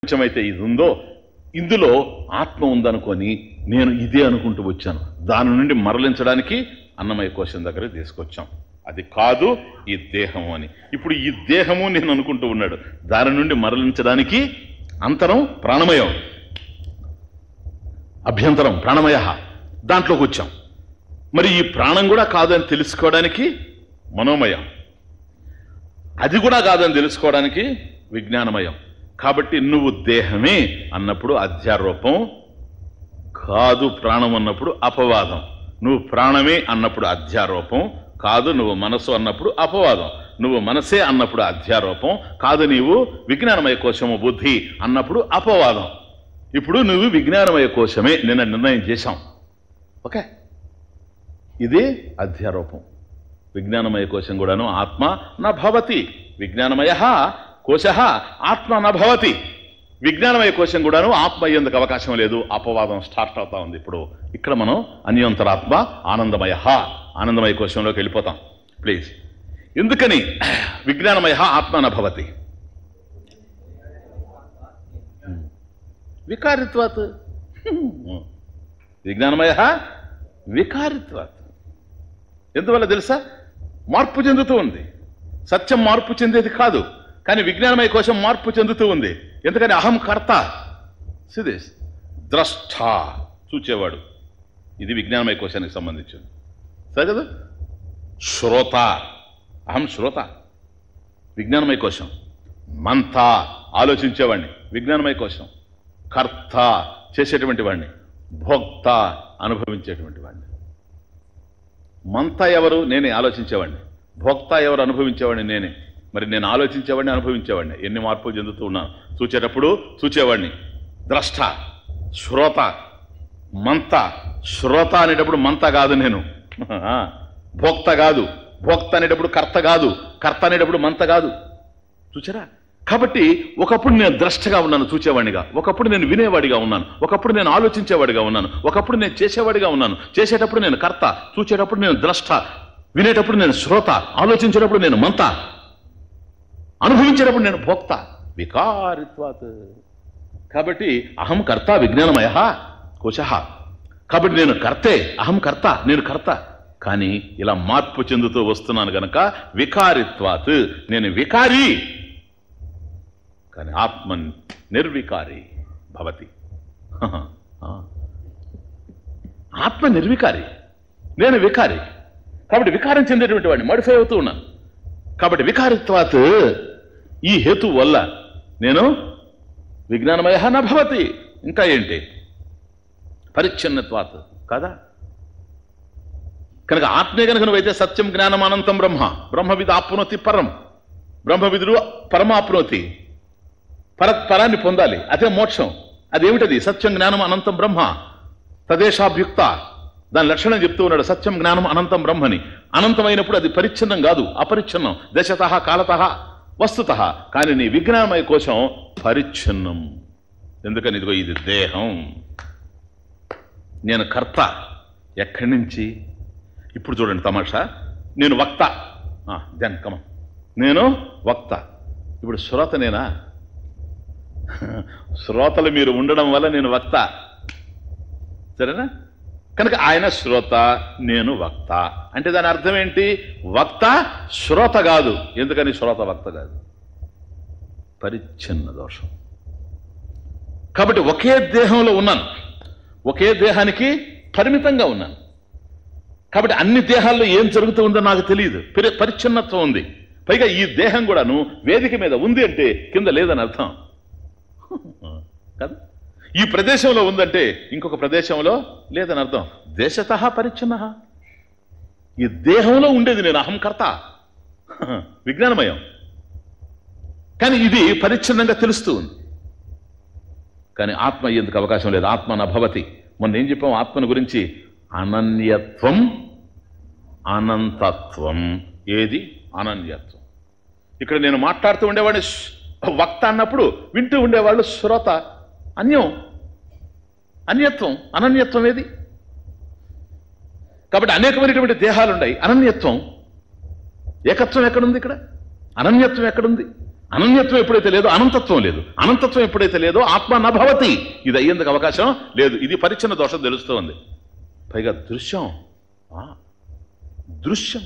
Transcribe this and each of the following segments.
ప్రపంచమైతే ఇది ఉందో ఇందులో ఆత్మ ఉందనుకొని నేను ఇదే అనుకుంటూ వచ్చాను దాని నుండి మరలించడానికి అన్నమయ కోశం దగ్గర తీసుకొచ్చాం అది కాదు ఈ దేహము అని ఇప్పుడు ఈ దేహము నేను అనుకుంటూ ఉన్నాడు దాని నుండి మరలించడానికి అంతరం ప్రాణమయం అభ్యంతరం ప్రాణమయ దాంట్లోకి వచ్చాం మరి ఈ ప్రాణం కూడా కాదని తెలుసుకోవడానికి మనోమయం అది కూడా కాదని తెలుసుకోవడానికి విజ్ఞానమయం కాబట్టి నువ్వు దేహమే అన్నప్పుడు అధ్యారూపం కాదు ప్రాణం అన్నప్పుడు అపవాదం నువ్వు ప్రాణమే అన్నప్పుడు అధ్యారూపం కాదు నువ్వు మనసు అన్నప్పుడు అపవాదం నువ్వు మనసే అన్నప్పుడు అధ్యారూపం కాదు నీవు విజ్ఞానమయ కోశము బుద్ధి అన్నప్పుడు అపవాదం ఇప్పుడు నువ్వు విజ్ఞానమయ కోశమే నిన్న నిర్ణయం చేశాం ఓకే ఇది అధ్యారూపం విజ్ఞానమయ కోశం కూడాను ఆత్మ నా భవతి విజ్ఞానమయ కోశ ఆత్మ నా భవతి విజ్ఞానమయ కోశం కూడాను ఆత్మ అయ్యేందుకు అవకాశం లేదు అపవాదం స్టార్ట్ అవుతా ఉంది ఇప్పుడు ఇక్కడ మనం అన్యంతరాత్మ ఆనందమయ ఆనందమయ కోశంలోకి వెళ్ళిపోతాం ప్లీజ్ ఎందుకని విజ్ఞానమయ ఆత్మ నా భవతి వికారిత్వాత్ విజ్ఞానమయ వికారిత్వాత్ ఎందువల్ల తెలుసా మార్పు చెందుతూ ఉంది సత్యం మార్పు చెందేది కాదు కానీ విజ్ఞానమయ కోశం మార్పు చెందుతూ ఉంది ఎందుకని అహం కర్త సిదేశ్ ద్రష్ట చూచేవాడు ఇది విజ్ఞానమయ కోశానికి సంబంధించింది సరే కదా శ్రోత అహం శ్రోత విజ్ఞానమయ కోశం మంత ఆలోచించేవాడిని విజ్ఞానమయ కోశం కర్త చేసేటువంటి వాడిని భోక్త అనుభవించేటువంటి వాడిని మంత ఎవరు నేనే ఆలోచించేవాడిని భోక్త ఎవరు అనుభవించేవాడిని నేనే మరి నేను ఆలోచించేవాడిని అనుభవించేవాడిని ఎన్ని మార్పులు చెందుతూ ఉన్నాను చూచేటప్పుడు చూచేవాడిని ద్రష్ట శ్రోత మంత శ్రోత అనేటప్పుడు మంత కాదు నేను ఆ, భోక్త కాదు భోక్త అనేటప్పుడు కర్త కాదు కర్త అనేటప్పుడు మంత కాదు చూచారా కాబట్టి ఒకప్పుడు నేను ద్రష్టగా ఉన్నాను చూచేవాడిగా ఒకప్పుడు నేను వినేవాడిగా ఉన్నాను ఒకప్పుడు నేను ఆలోచించేవాడిగా ఉన్నాను ఒకప్పుడు నేను చేసేవాడిగా ఉన్నాను చేసేటప్పుడు నేను కర్త చూచేటప్పుడు నేను ద్రష్ట వినేటప్పుడు నేను శ్రోత ఆలోచించేటప్పుడు నేను మంత అనుభవించేటప్పుడు నేను భోక్త వికారిత్వాత్ కాబట్టి అహం కర్త విజ్ఞానమయ కోశ కాబట్టి నేను కర్తే అహం కర్త నేను కర్త కానీ ఇలా మార్పు చెందుతూ వస్తున్నాను గనక వికారిత్వాత్ నేను వికారి కానీ ఆత్మ నిర్వికారి భవతి హహ, ఆ. ఆత్మ నిర్వికారి నేను వికారి కాబట్టి వికారం చెందేటువంటి వాడిని మడిఫై అవుతూ ఉన్నాను కాబట్టి వికారిత్వాత్ ఈ హేతు వల్ల నేను విజ్ఞానమయ నా భవతి ఇంకా ఏంటి పరిచ్ఛిన్నత్వాత్ కదా కనుక ఆత్మే కనుక నువ్వైతే సత్యం జ్ఞానం అనంతం బ్రహ్మ బ్రహ్మవిధ ఆప్నోతి పరం బ్రహ్మవిధుడు పరమాప్నోతి పర పరాన్ని పొందాలి అదే మోక్షం అదేమిటది సత్యం జ్ఞానం అనంతం బ్రహ్మ తదేశాభ్యుక్త దాని లక్షణం చెప్తూ ఉన్నాడు సత్యం జ్ఞానం అనంతం బ్రహ్మని అనంతమైనప్పుడు అది పరిచ్ఛిన్నం కాదు అపరిచ్ఛిన్నం దశత కాలత వస్తుత కానీ నీ విజ్ఞానమయ కోశం పరిచ్ఛిన్నం ఎందుకని ఇదిగో ఇది దేహం నేను కర్త ఎక్కడి నుంచి ఇప్పుడు చూడండి తమాషా నేను వక్త దెన్ కమ నేను వక్త ఇప్పుడు శ్రోత నేనా శ్రోతలు మీరు ఉండడం వల్ల నేను వక్త సరేనా కనుక ఆయన శ్రోత నేను వక్త అంటే దాని అర్థం ఏంటి వక్త శ్రోత కాదు ఎందుకని శ్రోత వక్త కాదు పరిచ్ఛిన్న దోషం కాబట్టి ఒకే దేహంలో ఉన్నాను ఒకే దేహానికి పరిమితంగా ఉన్నాను కాబట్టి అన్ని దేహాల్లో ఏం జరుగుతూ ఉందో నాకు తెలియదు పరి- పరిచ్ఛిన్నత్వం ఉంది పైగా ఈ దేహం కూడాను వేదిక మీద ఉంది అంటే కింద లేదని అర్థం కదా ఈ ప్రదేశంలో ఉందంటే ఇంకొక ప్రదేశంలో లేదని అర్థం దేశత పరిచ్ఛిన్న ఈ దేహంలో ఉండేది నేను అహంకర్త విజ్ఞానమయం కానీ ఇది పరిచ్ఛిన్నంగా తెలుస్తూ ఉంది కానీ ఆత్మ అయ్యేందుకు అవకాశం లేదు ఆత్మ నా భవతి మొన్న ఏం చెప్పాం ఆత్మను గురించి అనన్యత్వం అనంతత్వం ఏది అనన్యత్వం ఇక్కడ నేను మాట్లాడుతూ ఉండేవాడిని శ్్- వక్త అన్నప్పుడు వింటూ ఉండేవాళ్ళు శ్రోత అన్యం అన్యత్వం అనన్యత్వం ఏది కాబట్టి అనేకమైనటువంటి దేహాలు ఉన్నాయి అనన్యత్వం ఏకత్వం ఎక్కడుంది ఇక్కడ అనన్యత్వం ఎక్కడుంది అనన్యత్వం ఎప్పుడైతే లేదో అనంతత్వం లేదు అనంతత్వం ఎప్పుడైతే లేదో ఆత్మ నభవతి ఇది అయ్యేందుకు అవకాశం లేదు ఇది పరిచ్ఛిన్న దోషం తెలుస్తోంది పైగా దృశ్యం ఆ, దృశ్యం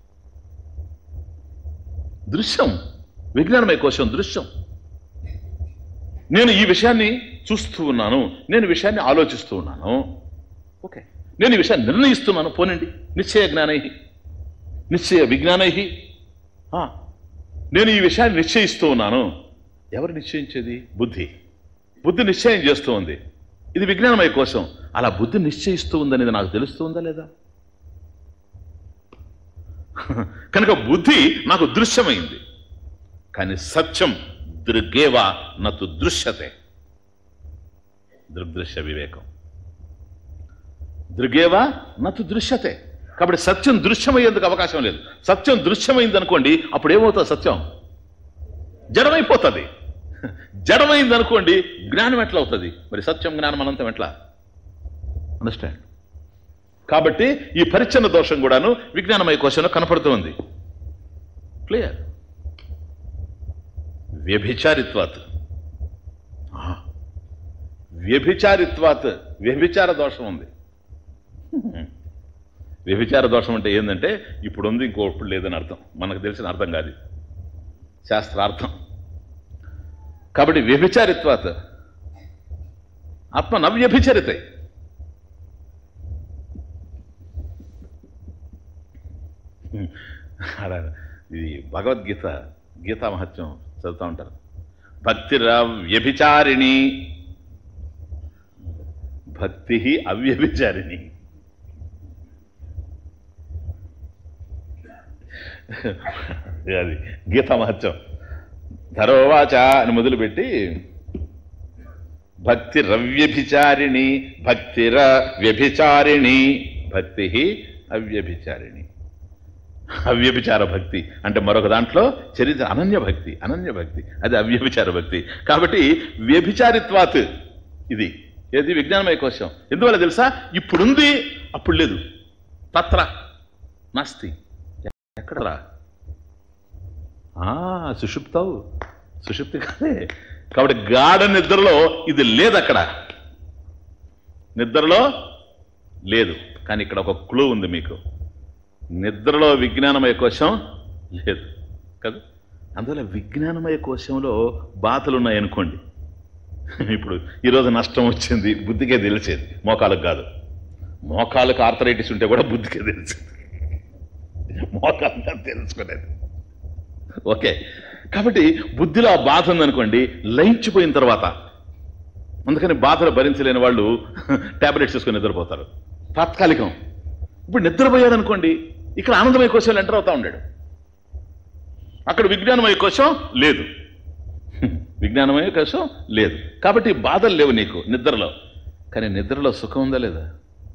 దృశ్యం విజ్ఞానమయ కోశం దృశ్యం నేను ఈ విషయాన్ని చూస్తూ ఉన్నాను నేను ఈ విషయాన్ని ఆలోచిస్తూ ఉన్నాను ఓకే నేను ఈ విషయాన్ని నిర్ణయిస్తున్నాను పోనండి నిశ్చయ జ్ఞానై నిశ్చయ విజ్ఞానై ఆ, నేను ఈ విషయాన్ని నిశ్చయిస్తూ ఉన్నాను ఎవరు నిశ్చయించేది బుద్ధి బుద్ధి నిశ్చయం చేస్తూ ఉంది ఇది విజ్ఞానమయ కోసం అలా బుద్ధి నిశ్చయిస్తూ ఉందనేది నాకు తెలుస్తూ ఉందా లేదా కనుక బుద్ధి నాకు దృశ్యమైంది కానీ సత్యం దృగేవ నతు దృశ్యతే దృగ్దృశ్య వివేకం దృగేవ నతు దృశ్యతే కాబట్టి సత్యం దృశ్యమయ్యేందుకు అవకాశం లేదు సత్యం దృశ్యమైంది అనుకోండి అప్పుడు ఏమవుతుంది సత్యం జడమైపోతుంది జడమైంది అనుకోండి జ్ఞానం ఎట్లా అవుతుంది మరి సత్యం జ్ఞానం అనంతం ఎట్లా అండర్స్టాండ్ కాబట్టి ఈ పరిచ్ఛన్న దోషం కూడాను విజ్ఞానమయ కోశంలో కనపడుతుంది క్లియర్ వ్యభిచారిత్వాత్ ఆ, వ్యభిచారిత్వాత్ వ్యభిచార దోషం ఉంది వ్యభిచార దోషం అంటే ఏంటంటే ఇప్పుడు ఉంది ఇంకోప్పుడు లేదని అర్థం మనకు తెలిసిన అర్థం కాదు ఇది. శాస్త్రార్థం కాబట్టి వ్యభిచారిత్వాత్ ఆత్మ నవ్యభిచరితే అలా ఇది భగవద్గీత గీతా మహత్యం చదువుతూ ఉంటారు భక్తిరా వ్యభిచారిణి భక్తి అవ్యభిచారిణి అది గీతా మహత్యం ధరోవాచ అని మొదలుపెట్టి భక్తి రవ్యభిచారిణి భక్తిర వ్యభిచారిణి భక్తి అవ్యభిచారిణి అవ్యభిచార భక్తి అంటే మరొక దాంట్లో చరిత్ర అనన్య భక్తి అనన్య భక్తి అది అవ్యభిచార భక్తి కాబట్టి వ్యభిచారిత్వాత్ ఇది ఏది విజ్ఞానమయ కోశం ఎందువల్ల తెలుసా ఇప్పుడుంది అప్పుడు లేదు తత్ర నాస్తి ఎక్కడరా ఆ, సుషుప్తావు సుషుప్తి కాదే కాబట్టి గాఢ నిద్రలో ఇది లేదు అక్కడ నిద్రలో లేదు కానీ ఇక్కడ ఒక క్లూ ఉంది మీకు నిద్రలో విజ్ఞానమయ కోశం లేదు కదా అందువల్ల విజ్ఞానమయ కోశంలో బాధలు ఉన్నాయనుకోండి ఇప్పుడు ఈరోజు నష్టం వచ్చింది బుద్ధికే తెలిసేది మోకాలకు కాదు మోకాలకు ఆర్థరైటిస్ ఉంటే కూడా బుద్ధికే తెలిసేది మోకాలు తెలుసుకునేది ఓకే కాబట్టి బుద్ధిలో ఆ బాధ ఉందనుకోండి లయించిపోయిన తర్వాత అందుకని బాధలు భరించలేని వాళ్ళు టాబ్లెట్స్ తీసుకొని నిద్రపోతారు తాత్కాలికం ఇప్పుడు నిద్రపోయాడు అనుకోండి ఇక్కడ ఆనందమయ కోశం ఎంటర్ అవుతా ఉన్నాడు అక్కడ విజ్ఞానమయ కోశం లేదు విజ్ఞానమయ కోశం లేదు కాబట్టి బాధలు లేవు నీకు నిద్రలో కానీ నిద్రలో సుఖం ఉందా లేదా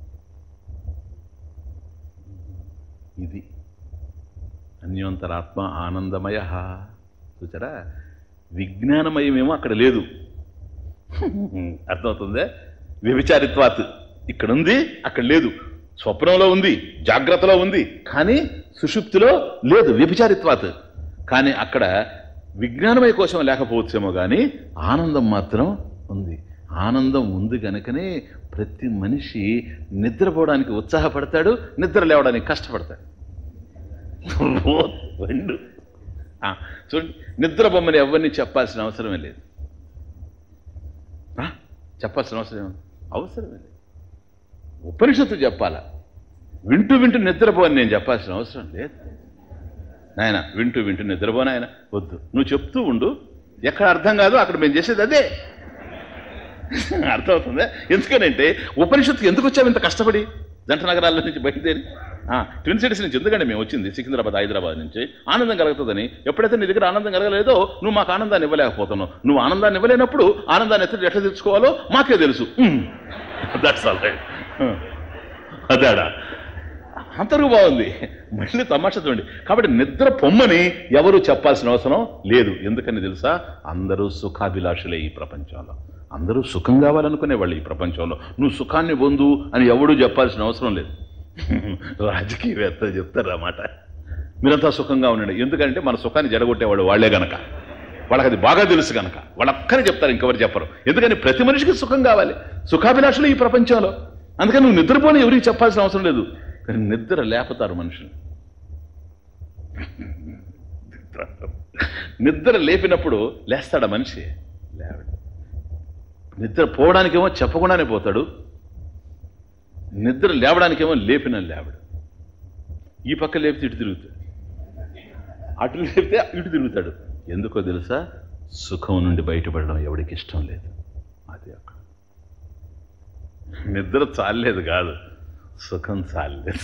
ఇది అన్యోంతరాత్మ ఆనందమయ చూచారా విజ్ఞానమయమేమో అక్కడ లేదు అర్థమవుతుందే వ్యభిచారిత్వాత్ ఇక్కడ ఉంది అక్కడ లేదు స్వప్నంలో ఉంది జాగ్రత్తలో ఉంది కానీ సుషుప్తిలో లేదు వ్యభిచారిత్వాత్ కానీ అక్కడ విజ్ఞానమయ కోసం లేకపోవచ్చేమో కానీ ఆనందం మాత్రం ఉంది ఆనందం ఉంది కనుకనే ప్రతి మనిషి నిద్రపోవడానికి ఉత్సాహపడతాడు నిద్ర లేవడానికి కష్టపడతాడు ఓ, రెండు ఆ, చూడండి నిద్రబొమ్మని ఎవరిని చెప్పాల్సిన అవసరమే లేదు ఆ, చెప్పాల్సిన అవసరం ఏముంది? అవసరమే లేదు ఉపనిషత్తు చెప్పాలా వింటూ వింటూ నిద్రపోని నేను చెప్పాల్సిన అవసరం లేదు నాయన వింటూ వింటూ నిద్రపోనాయన వద్దు నువ్వు చెప్తూ ఉండు ఎక్కడ అర్థం కాదో అక్కడ మేము చేసేది అదే అర్థమవుతుందా ఎందుకనంటే ఉపనిషత్తు ఎందుకు వచ్చాము ఇంత కష్టపడి జంట నగరాల నుంచి బయలుదేరి ఆ, ట్విన్ సిటీస్ నుంచి ఎందుకంటే మేము వచ్చింది సికింద్రాబాద్ హైదరాబాద్ నుంచి ఆనందం కలుగుతుందని ఎప్పుడైతే నీ దగ్గర ఆనందం కలగలేదో నువ్వు మాకు ఆనందాన్ని ఇవ్వలేకపోతున్నావు నువ్వు ఆనందాన్ని ఇవ్వలేనప్పుడు ఆనందాన్ని ఎత్తుడు ఎట్లా తెచ్చుకోవాలో మాకే తెలుసు దట్స్ ఆల్ రైట్ అదాడా అంతరకు బాగుంది మళ్ళీ తమాషా చూడండి కాబట్టి నిద్ర పొమ్మని ఎవరు చెప్పాల్సిన అవసరం లేదు ఎందుకని తెలుసా అందరూ సుఖాభిలాషులే ఈ ప్రపంచంలో అందరూ సుఖం కావాలనుకునే వాళ్ళు ఈ ప్రపంచంలో నువ్వు సుఖాన్ని పొందు అని ఎవడూ చెప్పాల్సిన అవసరం లేదు రాజకీయవేత్త చెప్తారు అన్నమాట మీరంతా సుఖంగా ఉండండి ఎందుకంటే మన సుఖాన్ని జడగొట్టేవాడు వాళ్ళే గనక వాళ్ళకి అది బాగా తెలుసు కనుక వాళ్ళక్కరే చెప్తారు ఇంకెవరు చెప్పరు ఎందుకని ప్రతి మనిషికి సుఖం కావాలి సుఖాభిలాషులు ఈ ప్రపంచంలో అందుకని నువ్వు నిద్రపోని ఎవరికి చెప్పాల్సిన అవసరం లేదు కానీ నిద్ర లేపుతారు మనుషులు నిద్ర లేపినప్పుడు లేస్తాడా మనిషి లేవడు నిద్ర పోవడానికేమో చెప్పకుండానే పోతాడు నిద్ర లేవడానికేమో లేపిన లేవడు ఈ పక్క లేపితే ఇటు తిరుగుతాడు అటు లేపితే ఇటు తిరుగుతాడు ఎందుకో తెలుసా సుఖం నుండి బయటపడడం ఎవడికి ఇష్టం లేదు అది అక్కడ నిద్ర చాలేదు కాదు సుఖం చాలేదు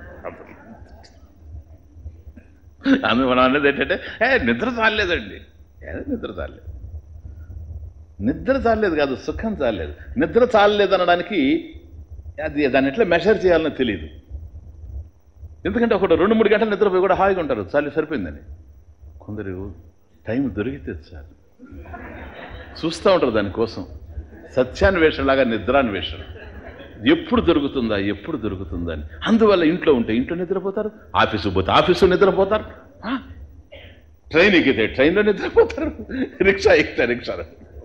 అందుకు మనం అనేది ఏంటంటే ఏ నిద్ర చాలేదండి ఏదో నిద్ర చాలేదు నిద్ర చాలేదు కాదు సుఖం చాలేదు నిద్ర చాలలేదు అనడానికి అది దాన్ని ఎట్లా మెషర్ చేయాలనో తెలియదు ఎందుకంటే ఒకటి రెండు మూడు గంటలు నిద్రపోయి కూడా హాయిగా ఉంటారు చాలు సరిపోయిందని కొందరు టైం దొరికితే చాలు చూస్తూ ఉంటారు దానికోసం సత్యాన్వేషణలాగా నిద్రాన్వేషణ ఎప్పుడు దొరుకుతుందా ఎప్పుడు దొరుకుతుందా అని అందువల్ల ఇంట్లో ఉంటే ఇంట్లో నిద్రపోతారు ఆఫీసు పోతే ఆఫీసు నిద్రపోతారు ఆ? ట్రైన్ ఎక్కితే ట్రైన్లో నిద్రపోతారు రిక్షా ఎక్కితే రిక్షాలో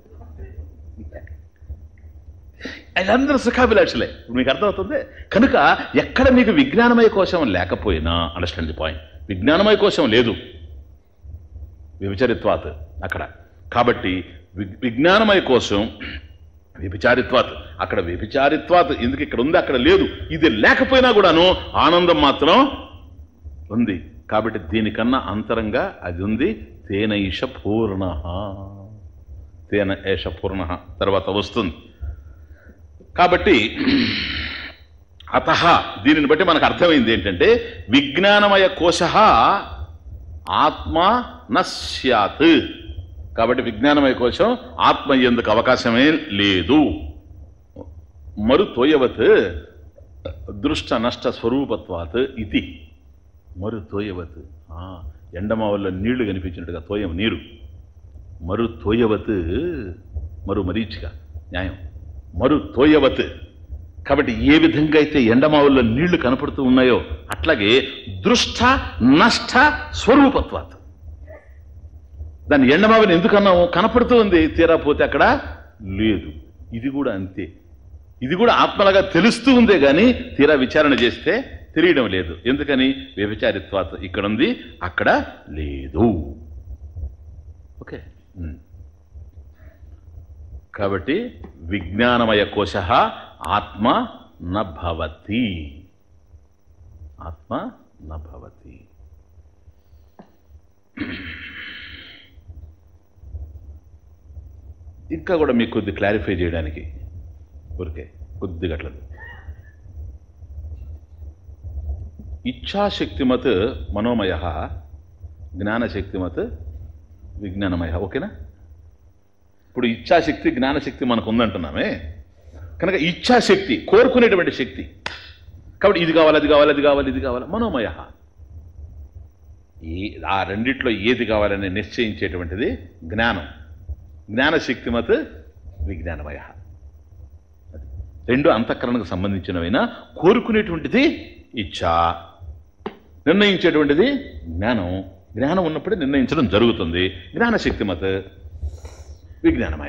వీళ్ళందరూ సుఖాభిలాషులే ఇప్పుడు మీకు అర్థమవుతుంది కనుక ఎక్కడ మీకు విజ్ఞానమయ కోశం లేకపోయినా అండర్స్టాండ్ ది పాయింట్ విజ్ఞానమయ కోశం లేదు విభచరిత్వాత్ అక్కడ కాబట్టి వి- విజ్ఞానమయ కోశం వ్యభిచారిత్వాత్ అక్కడ వ్యభిచారిత్వాత్ ఎందుకు ఇక్కడ ఉంది అక్కడ లేదు ఇది లేకపోయినా కూడాను ఆనందం మాత్రం ఉంది కాబట్టి దీనికన్నా అంతరంగా అది ఉంది తేన ఈష పూర్ణ తేన ఏష పూర్ణ తర్వాత వస్తుంది కాబట్టి అత దీనిని బట్టి మనకు అర్థమైంది ఏంటంటే విజ్ఞానమయ కోశ ఆత్మ నశ్యాత్ కాబట్టి విజ్ఞానమయ కోశం ఆత్మ ఎందుకు అవకాశమే లేదు మరు తోయవత్ దృష్ట నష్ట స్వరూపత్వాత్ ఇది మరు తోయవత్ ఆ, ఎండమావుల్లో నీళ్లు కనిపించినట్టుగా తోయం నీరు మరు తోయవత్ మరు మరీచిక న్యాయం మరు తోయవత్ కాబట్టి ఏ విధంగా అయితే ఎండమావుల్లో నీళ్లు కనపడుతూ ఉన్నాయో అట్లాగే దృష్ట నష్ట స్వరూపత్వాత్ దాన్ని ఎండమావిని ఎందుకు అన్నాము కనపడుతూ ఉంది తీరా పోతే అక్కడ లేదు ఇది కూడా అంతే ఇది కూడా ఆత్మలాగా తెలుస్తూ ఉందే కానీ తీరా విచారణ చేస్తే తెలియడం లేదు ఎందుకని వ్యభిచారిత్వాత ఇక్కడ ఉంది అక్కడ లేదు ఓకే ఉమ్. కాబట్టి విజ్ఞానమయ కోశ ఆత్మ నభవతి ఆత్మ నభవతి ఇంకా కూడా మీకు కొద్ది క్లారిఫై చేయడానికి ఊరికే కొద్దిగా అట్లా ఇచ్ఛాశక్తిమత్ మనోమయ జ్ఞానశక్తిమత్ విజ్ఞానమయ ఓకేనా ఇప్పుడు ఇచ్ఛాశక్తి జ్ఞానశక్తి మనకు ఉందంటున్నామే కనుక ఇచ్ఛాశక్తి కోరుకునేటువంటి శక్తి కాబట్టి ఇది కావాలి అది కావాలి అది కావాలి ఇది కావాలి మనోమయ ఈ ఆ రెండిట్లో ఏది కావాలని నిశ్చయించేటువంటిది జ్ఞానం జ్ఞానశక్తిమత్ విజ్ఞానమయ అది. రెండు అంతఃకరణకు సంబంధించినవైనా కోరుకునేటువంటిది ఇచ్ఛ నిర్ణయించేటువంటిది జ్ఞానం జ్ఞానం ఉన్నప్పుడే నిర్ణయించడం జరుగుతుంది జ్ఞానశక్తిమత్ విజ్ఞానమయ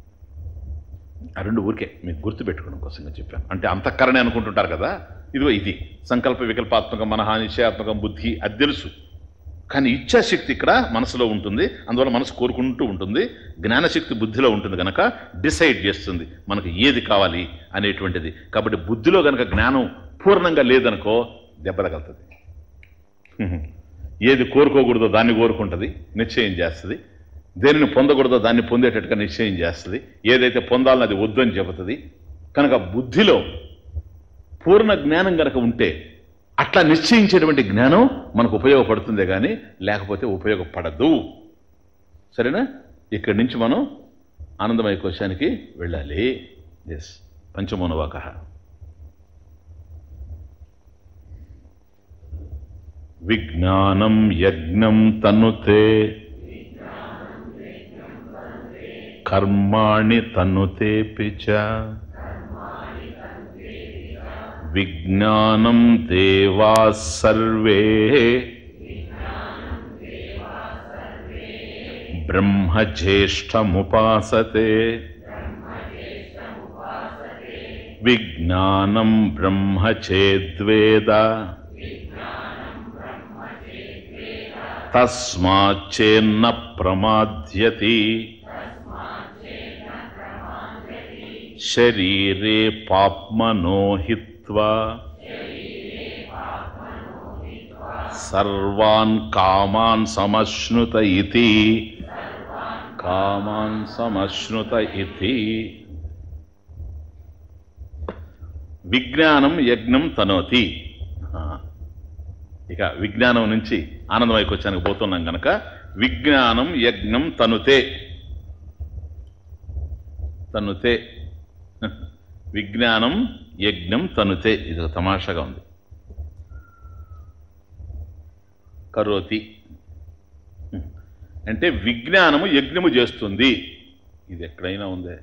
ఆ రెండు ఊరికే మీకు గుర్తుపెట్టుకోవడం కోసంగా చెప్పాను అంటే అంతఃకరణే అనుకుంటుంటారు కదా ఇదిగో ఇది సంకల్ప వికల్పాత్మకం మనహ నిశ్చయాత్మకం బుద్ధి అది తెలుసు కానీ ఇచ్ఛాశక్తి ఇక్కడ మనసులో ఉంటుంది అందువల్ల మనసు కోరుకుంటూ ఉంటుంది జ్ఞానశక్తి బుద్ధిలో ఉంటుంది కనుక డిసైడ్ చేస్తుంది మనకు ఏది కావాలి అనేటువంటిది కాబట్టి బుద్ధిలో కనుక జ్ఞానం పూర్ణంగా లేదనుకో దెబ్బ తగలుతుంది ఏది కోరుకోకూడదో దాన్ని కోరుకుంటుంది నిశ్చయం చేస్తుంది దేనిని పొందకూడదో దాన్ని పొందేటట్టుగా నిశ్చయం చేస్తుంది ఏదైతే పొందాలని అది వద్దని చెబుతుంది కనుక బుద్ధిలో పూర్ణ జ్ఞానం కనుక ఉంటే అట్లా నిశ్చయించేటువంటి జ్ఞానం మనకు ఉపయోగపడుతుందే కానీ లేకపోతే ఉపయోగపడదు సరేనా ఇక్కడి నుంచి మనం ఆనందమయ కోశానికి వెళ్ళాలి ఎస్ పంచమోనవాక విజ్ఞానం యజ్ఞం తన్నుతే కర్మాణి తన్నుతేపి చ విజ్ఞానం దేవా సర్వే బ్రహ్మ జ్యేష్టముపాసతే విజ్ఞానం బ్రహ్మ చేద్వేద తస్మాచ్చేన్న ప్రమాద్యతి శరీరే పాప్మనో హిత్వా సర్వాన్ కామాన్ సమశ్నుత ఇతి కామాన్ సమశ్నుత ఇతి విజ్ఞానం యజ్ఞం తనోతి ఆ, ఇక విజ్ఞానం నుంచి ఆనందమైకొచ్చానికి పోతున్నాం గనక విజ్ఞానం యజ్ఞం తనుతే తనుతే విజ్ఞానం యజ్ఞం తనుతే ఇది ఒక తమాషాగా ఉంది కరోతి అంటే విజ్ఞానము యజ్ఞము చేస్తుంది ఇది ఎక్కడైనా ఉందే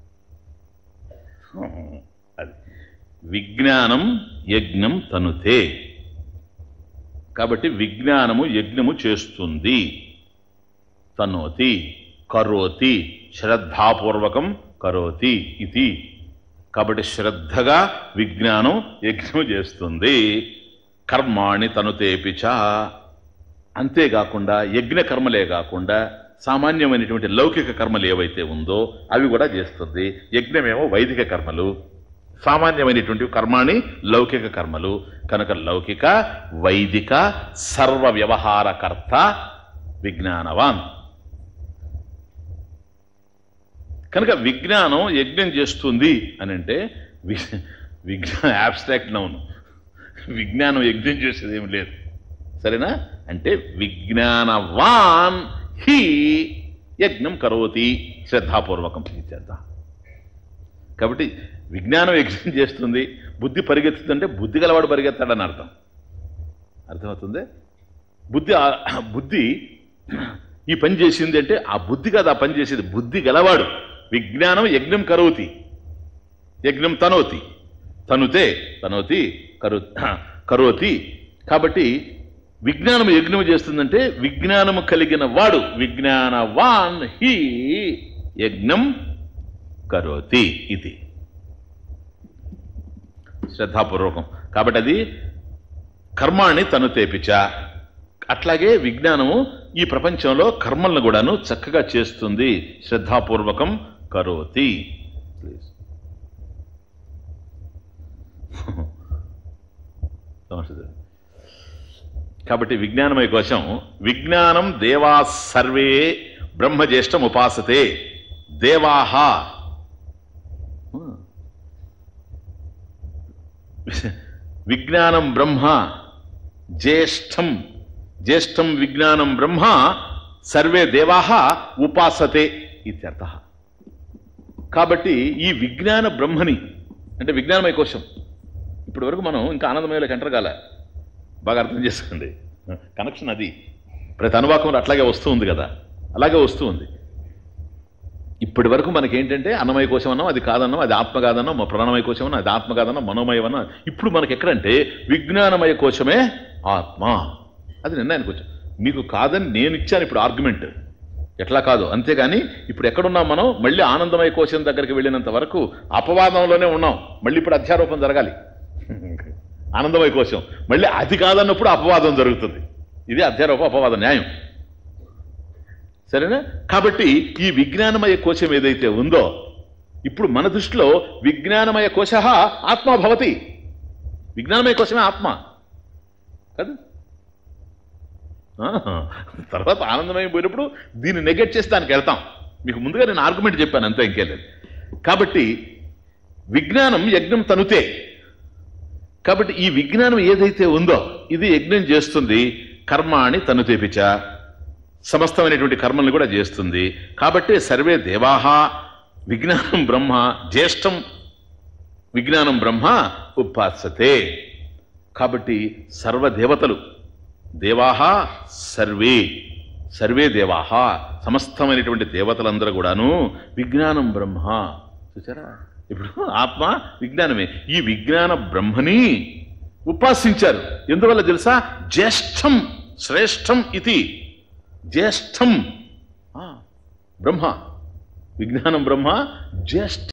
అది విజ్ఞానం యజ్ఞం తనుతే కాబట్టి విజ్ఞానము యజ్ఞము చేస్తుంది తనోతి కరోతి శ్రద్ధాపూర్వకం కరోతి ఇది కాబట్టి శ్రద్ధగా విజ్ఞానం యజ్ఞము చేస్తుంది కర్మాణి తనుతేపిచ అంతేకాకుండా యజ్ఞ కర్మలే కాకుండా సామాన్యమైనటువంటి లౌకిక కర్మలు ఏవైతే ఉందో అవి కూడా చేస్తుంది యజ్ఞమేమో వైదిక కర్మలు సామాన్యమైనటువంటి కర్మాణి లౌకిక కర్మలు కనుక లౌకిక వైదిక సర్వ వ్యవహారకర్త విజ్ఞానవాన్ కనుక విజ్ఞానం యజ్ఞం చేస్తుంది అని అంటే వి- విజ్ఞానం యాబ్స్ట్రాక్ట్ నౌను విజ్ఞానం యజ్ఞం చేసేది ఏమి లేదు సరేనా అంటే విజ్ఞానవాన్ హీ యజ్ఞం కరోతి శ్రద్ధాపూర్వకం ఇచ్చేద్దాం కాబట్టి విజ్ఞానం యజ్ఞం చేస్తుంది బుద్ధి పరిగెత్తుతుంటే బుద్ధి గలవాడు పరిగెత్తాడని అర్థం అర్థమవుతుంది బుద్ధి ఆ- బుద్ధి ఈ పని చేసింది అంటే ఆ బుద్ధి కాదు ఆ పని చేసేది బుద్ధి గలవాడు విజ్ఞానం యజ్ఞం కరోతి యజ్ఞం తనోతి తనుతే తనోతి కరు కరోతి కాబట్టి విజ్ఞానం యజ్ఞం చేస్తుందంటే విజ్ఞానము కలిగిన వాడు విజ్ఞానవాన్ హీ యజ్ఞం కరోతి ఇది శ్రద్ధాపూర్వకం కాబట్టి అది కర్మాన్ని తను తేపిచ అట్లాగే విజ్ఞానము ఈ ప్రపంచంలో కర్మలను కూడాను చక్కగా చేస్తుంది శ్రద్ధాపూర్వకం కరోతి ప్లీజ్ నమస్తే కాబట్టి విజ్ఞానమయ కోసం విజ్ఞానం దేవా సర్వే బ్రహ్మజ్యేష్టం ఉపాసతే దేవాహ విజ్ఞానం బ్రహ్మ జ్యేష్టం జ్యేష్టం విజ్ఞానం బ్రహ్మ సర్వే దేవాహ ఉపాసతే ఇత్యర్థ కాబట్టి ఈ విజ్ఞాన బ్రహ్మని అంటే విజ్ఞానమయ కోశం ఇప్పటి వరకు మనం ఇంకా ఆనందమయంలోకి ఎంటర్ కాలే బాగా అర్థం చేసుకోండి కనెక్షన్ అది ప్రతి అనువాకంలో అట్లాగే వస్తూ ఉంది కదా అలాగే వస్తూ ఉంది ఇప్పటి వరకు మనకి ఏంటంటే అన్నమయ కోశం అన్నాం అది కాదన్నాం అది ఆత్మ కాదన్నాం మా ప్రాణమయ కోశం అన్నాం అది ఆత్మ కాదన్నాం మనోమయం అన్నాం ఇప్పుడు మనకి ఎక్కడంటే విజ్ఞానమయ కోశమే ఆత్మ అది నిర్ణయానికి వచ్చాం మీకు కాదని నేను ఇచ్చాను ఇప్పుడు ఆర్గ్యుమెంట్ ఎట్లా కాదు అంతేగాని ఇప్పుడు ఎక్కడున్నాం మనం మళ్ళీ ఆనందమయ కోశం దగ్గరికి వెళ్ళినంత వరకు అపవాదంలోనే ఉన్నాం మళ్ళీ ఇప్పుడు అధ్యారోపణ జరగాలి ఆనందమయ కోశం మళ్ళీ అది కాదన్నప్పుడు అపవాదం జరుగుతుంది ఇది అధ్యారోప అపవాద న్యాయం సరేనా కాబట్టి ఈ విజ్ఞానమయ కోశం ఏదైతే ఉందో ఇప్పుడు మన దృష్టిలో విజ్ఞానమయ కోశ ఆత్మ భవతి విజ్ఞానమయ కోశమే ఆత్మ కదా ఆహా. తర్వాత ఆనందమయం పోయినప్పుడు దీన్ని నెగెట్ చేసి దానికి వెళ్తాం మీకు ముందుగా నేను ఆర్గ్యుమెంట్ చెప్పాను అంతే ఇంకేం లేదు కాబట్టి విజ్ఞానం యజ్ఞం తనుతే కాబట్టి ఈ విజ్ఞానం ఏదైతే ఉందో ఇది యజ్ఞం చేస్తుంది కర్మాణి తను తెపిచ సమస్తమైనటువంటి కర్మల్ని కూడా చేస్తుంది కాబట్టి సర్వే దేవాహ విజ్ఞానం బ్రహ్మ జ్యేష్టం విజ్ఞానం బ్రహ్మ ఉపాసతే కాబట్టి సర్వదేవతలు దేవాహ సర్వే సర్వే దేవాహ సమస్తమైనటువంటి దేవతలందరూ కూడాను విజ్ఞానం బ్రహ్మ చూసారా ఇప్పుడు ఆత్మ విజ్ఞానమే ఈ విజ్ఞాన బ్రహ్మని ఉపాసించారు ఎందువల్ల తెలుసా జ్యేష్టం శ్రేష్టం ఇది జ్యేష్టం ఆ, బ్రహ్మ విజ్ఞానం బ్రహ్మ జస్ట్